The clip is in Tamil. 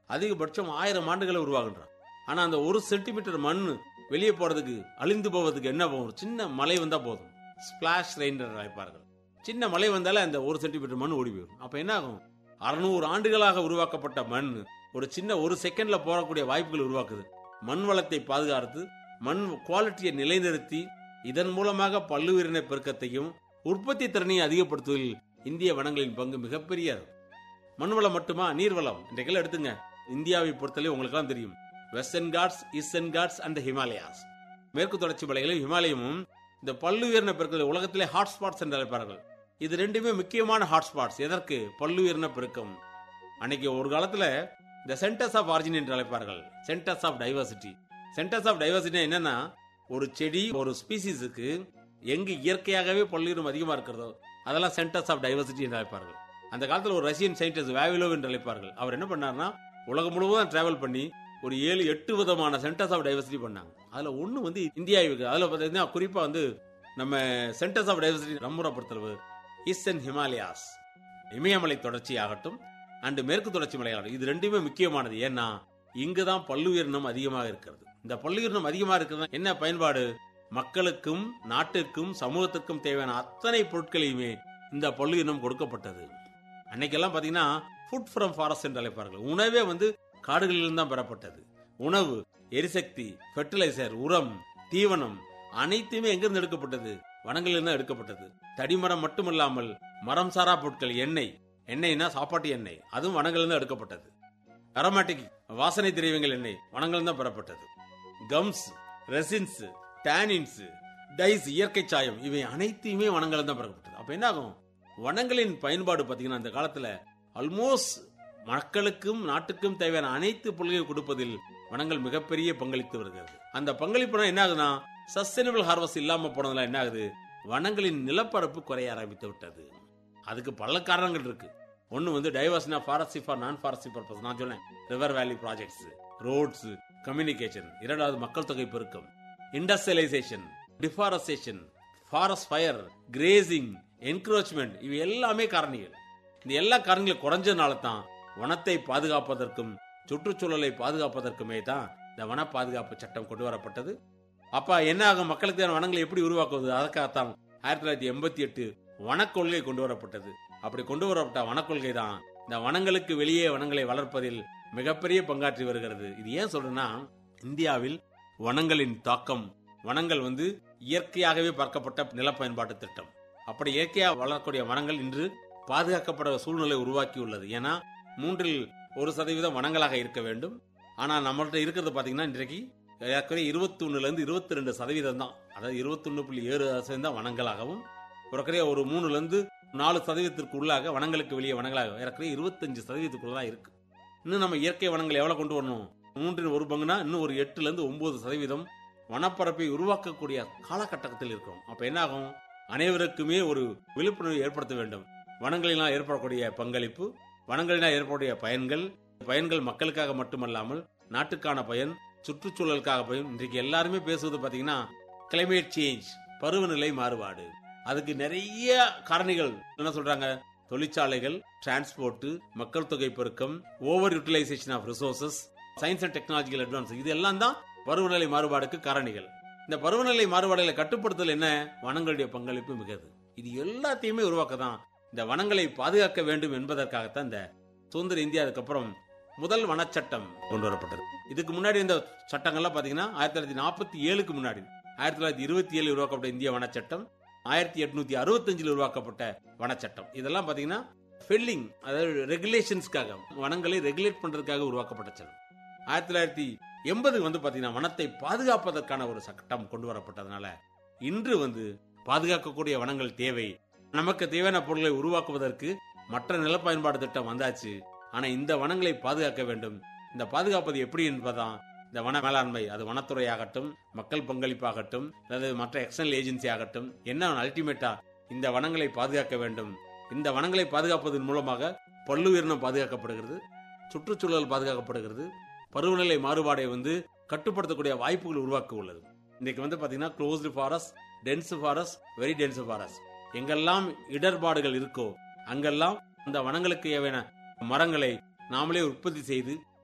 அதிகபட்சம் ஆயிரம் ஆண்டுகளை உருவாகின்றான் ஆனா அந்த ஒரு சென்டிமீட்டர் மண் வெளியே போறதுக்கு அழிந்து போவதுக்கு என்ன போகும் ஒரு சின்ன மழை வந்தா போதும் ஸ்பிளாஷ் ரெயின் அழைப்பார்கள் சின்ன மழை வந்தாலே அந்த ஒரு சென்டிமீட்டர் மண் ஓடி போயிடும் அப்ப என்ன ஆகும் அறுநூறு ஆண்டுகளாக உருவாக்கப்பட்ட மண் ஒரு சின்ன ஒரு செகண்ட்ல போறக்கூடிய வாய்ப்புகள் உருவாக்குது மண் வளத்தை பாதுகாத்து மண் குவாலிட்டியை நிலைநிறுத்தி இதன் மூலமாக பல்லுயிரின பெருக்கத்தையும் உற்பத்தி திறனையும் அதிகப்படுத்துவதில் இந்திய வனங்களின் பங்கு மிகப்பெரியது மண் வளம் மட்டுமா நீர்வளம் இன்றைக்கெல்லாம் எடுத்துங்க இந்தியாவை பொறுத்தவரை உங்களுக்கெல்லாம் தெரியும் western ghats eastern ghats and Himalayas மேற்கு தொடர்ச்சி மலைகளும் ஹிமாலயமும் இந்த பல்லுயிரின பெருக்கம் உலகத்திலே ஹாட்ஸ்பாட்ஸ் என்று அழைப்பார்கள் இது ரெண்டுமே முக்கியமான ஹாட்ஸ்பாட்ஸ் எதற்கு பல்லுயிரின பெருக்கம் அன்னைக்கு ஒரு காலத்துல இந்த சென்டர்ஸ் ஆஃப் ஆரிஜின் என்று அழைப்பார்கள் centres of diversity centres of diversity என்னன்னா ஒரு செடி ஒரு ஸ்பீசிஸுக்கு எங்கு இயற்கையாகவே பல்லுயிரும் அதிகமா இருக்கிறதோ அதெல்லாம் சென்டர்ஸ் ஆஃப் டைவர்சிட்டி என்று அழைப்பார்கள் அந்த காலத்துல ஒரு ரஷ்யன் சயின்டிஸ்ட் வேவிலோ என்று அழைப்பார்கள் அவர் என்ன பண்ணார்னா உலகம் முழுவதும் டிராவல் பண்ணி ஒரு ஏழு எட்டு விதமான சென்டர்ஸ் ஆஃப் டைவர்சிட்டி பண்ணாங்க அதுல ஒண்ணு வந்து இந்தியா இருக்கு அதுல பாத்தீங்கன்னா குறிப்பா வந்து நம்ம சென்டர்ஸ் ஆஃப் டைவர்சிட்டி நம்மூரை பொறுத்தளவு ஈஸ்டர்ன் ஹிமாலயாஸ் இமயமலை தொடர்ச்சி ஆகட்டும் அண்ட் மேற்கு தொடர்ச்சி மலையாகட்டும் இது ரெண்டுமே முக்கியமானது ஏன்னா இங்குதான் பல்லுயிரினம் அதிகமாக இருக்கிறது இந்த பல்லுயிரினம் அதிகமாக இருக்கிறது என்ன பயன்பாடு மக்களுக்கும் நாட்டிற்கும் சமூகத்துக்கும் தேவையான அத்தனை பொருட்களையுமே இந்த பல்லுயிரினம் கொடுக்கப்பட்டது அன்னைக்கெல்லாம் பாத்தீங்கன்னா ஃபுட் ஃப்ரம் ஃபாரஸ்ட் என்று அழைப்பார்கள் உணவே வந்து காடுகளிலிருந்து தான் பெறப்பட்டது உணவு எரிசக்தி ஃபெர்டிலைசர் உரம் தீவனம் அனைத்துமே எங்கிருந்து எடுக்கப்பட்டது வனங்களிலிருந்து தான் எடுக்கப்பட்டது தடிமரம் மட்டுமல்லாமல் மரம் சாரா பொருட்கள் எண்ணெய் எண்ணெய்னா சாப்பாட்டு எண்ணெய் அதுவும் வனங்களிலிருந்து எடுக்கப்பட்டது அரோமேட்டிக் வாசனை திரவியங்கள் எண்ணெய் வனங்களிலிருந்து தான் பெறப்பட்டது கம்ஸ் ரெசின்ஸ் டேனின்ஸ் டைஸ் இயற்கை சாயம் இவை அனைத்தையுமே வனங்களில் தான் பெறப்பட்டது அப்ப என்ன ஆகும் வனங்களின் பயன்பாடு பாத்தீங்கன்னா அந்த காலத்துல ஆல்மோஸ்ட் மக்களுக்கும் நாட்டுக்கும் தேவையான அனைத்து பொருள்களையும் கொடுப்பதில் வனங்கள் மிகப்பெரிய பங்களித்து வருகிறது அந்த பங்களிப்புனா என்ன ஆகுதுன்னா சஸ்டைனபிள் ஹார்வஸ்ட் இல்லாம போனதுல என்ன ஆகுது வனங்களின் நிலப்பரப்பு குறைய ஆரம்பித்து விட்டது அதுக்கு பல காரணங்கள் இருக்கு ஒன்னு வந்து diversion of forest for non forest purpose நான் சொன்னேன் ரிவர் வேலி ப்ராஜெக்ட்ஸ் ரோட்ஸ் கம்யூனிகேஷன் இரண்டாவது மக்கள் தொகை பெருக்கம் industrialisation deforestation forest fire grazing encroachment இவை எல்லாமே காரணிகள் இந்த எல்லா காரணங்களும் குறைஞ்சதுனால தான் வனத்தை பாதுகாப்பதற்கும் சுற்றுச்சூழலை பாதுகாப்பதற்குமே தான் இந்த வன பாதுகாப்பு சட்டம் கொண்டு வரப்பட்டது அப்ப என்ன ஆகும் மக்களுக்கு தேவையான வனங்களை எப்படி உருவாக்குவது அதற்காகத்தான் ஆயிரத்தி தொள்ளாயிரத்தி எண்பத்தி எட்டு வனக்கொள்கை கொண்டு வரப்பட்டது அப்படி கொண்டு வரப்பட்ட வனக்கொள்கை தான் இந்த வனங்களுக்கு வெளியே வனங்களை வளர்ப்பதில் மிகப்பெரிய பங்காற்றி வருகிறது இது ஏன் சொல்றேன்னா இந்தியாவில் வனங்களின் தாக்கம் வனங்கள் வந்து இயற்கையாகவே பார்க்கப்பட்ட நில பயன்பாட்டு திட்டம் அப்படி இயற்கையா வளரக்கூடிய வனங்கள் இன்று பாதுகாக்கப்பட சூழ்நிலை உருவாக்கியுள்ளது ஏன்னா மூன்றில் ஒரு சதவீதம் வனங்களாக இருக்க வேண்டும் ஆனா நம்மள்ட்ட இருக்கிறது பாத்தீங்கன்னா இன்றைக்கு ஏற்கனவே இருபத்தி ஒண்ணுல இருந்து இருபத்தி ரெண்டு சதவீதம் தான் அதாவது இருபத்தி ஒண்ணு புள்ளி ஏழு சதவீதம் தான் வனங்களாகவும் ஏற்கனவே ஒரு மூணுல இருந்து நாலு சதவீதத்திற்கு உள்ளாக வனங்களுக்கு வெளியே வனங்களாக ஏற்கனவே இருபத்தஞ்சு சதவீதத்துக்குள்ள தான் இருக்கு இன்னும் நம்ம இயற்கை வனங்களை எவ்வளவு கொண்டு வரணும் மூன்றின் ஒரு பங்குனா இன்னும் ஒரு எட்டுல இருந்து ஒன்பது சதவீதம் வனப்பரப்பை உருவாக்கக்கூடிய காலகட்டத்தில் இருக்கிறோம் அப்ப என்ன ஆகும் அனைவருக்குமே ஒரு விழிப்புணர்வு ஏற்படுத்த வேண்டும் வனங்களினால் ஏற்படக்கூடிய பங்களிப்பு வனங்களினால் ஏற்படக்கூடிய பயன்கள் பயன்கள் மக்களுக்காக மட்டுமல்லாமல் நாட்டுக்கான பயன் சுற்றுச்சூழலுக்காக பயன் இன்றைக்கு எல்லாருமே பேசுவது பாத்தீங்கன்னா கிளைமேட் சேஞ்ச் பருவநிலை மாறுபாடு அதுக்கு நிறைய காரணிகள் என்ன சொல்றாங்க தொழிற்சாலைகள் டிரான்ஸ்போர்ட் மக்கள் தொகை பெருக்கம் over utilisation of resources science and technological advance இது எல்லாம் தான் பருவநிலை மாறுபாடுக்கு காரணிகள் இந்த பருவநிலை மாறுபாடுகளை கட்டுப்படுத்தல் என்ன வனங்களுடைய பங்களிப்பு மிகது இது எல்லாத்தையுமே உருவாக்க தான் இந்த வனங்களை பாதுகாக்க வேண்டும் என்பதற்காகத்தான் இந்த சுதந்திர இந்தியாவுக்கு அப்புறம் முதல் வனச்சட்டம் கொண்டு வரப்பட்டது இதுக்கு முன்னாடி இந்த சட்டங்கள்லாம் பாத்தீங்கன்னா ஆயிரத்தி தொள்ளாயிரத்தி நாற்பத்தி ஏழுக்கு முன்னாடி ஆயிரத்தி தொள்ளாயிரத்தி இருபத்தி ஏழு உருவாக்கப்பட்ட இந்திய வனச்சட்டம் ஆயிரத்தி எட்நூத்தி அறுபத்தஞ்சில் உருவாக்கப்பட்ட வனச்சட்டம் இதெல்லாம் பாத்தீங்கன்னா ஃபெல்லிங் அதாவது ரெகுலேஷன்ஸ்க்காக வனங்களை ரெகுலேட் பண்றதுக்காக உருவாக்கப்பட்ட சட்டம் ஆயிரத்தி தொள்ளாயிரத்தி எண்பது வந்து பாத்தீங்கன்னா வனத்தை பாதுகாப்பதற்கான ஒரு சட்டம் கொண்டு வரப்பட்டதுனால இன்று வந்து பாதுகாக்கக்கூடிய வனங்கள் தேவை நமக்கு தேவையான பொருட்களை உருவாக்குவதற்கு மற்ற நில பயன்பாடு திட்டம் வந்தாச்சு ஆனா இந்த வனங்களை பாதுகாக்க வேண்டும் இந்த பாதுகாப்பது எப்படி என்பதுதான் இந்த வன மேலாண்மை அது வனத்துறை ஆகட்டும் மக்கள் பங்களிப்பாகட்டும் அல்லது மற்ற எக்ஸ்டர்னல் ஏஜென்சி ஆகட்டும் என்ன அல்டிமேட்டா இந்த வனங்களை பாதுகாக்க வேண்டும் இந்த வனங்களை பாதுகாப்பதன் மூலமாக பல்லுயிரினம் பாதுகாக்கப்படுகிறது சுற்றுச்சூழல் பாதுகாக்கப்படுகிறது பருவநிலை மாறுபாடை வந்து கட்டுப்படுத்தக்கூடிய வாய்ப்புகள் உருவாக்க உள்ளது இன்னைக்கு வந்து பாத்தீங்கன்னா closed forest dense forest very dense forest எங்கெல்லாம் இடர்பாடுகள் இருக்கோ அங்கெல்லாம் அந்த வனங்களுக்கு தேவையான மரங்களை நாமளே உற்பத்தி செய்து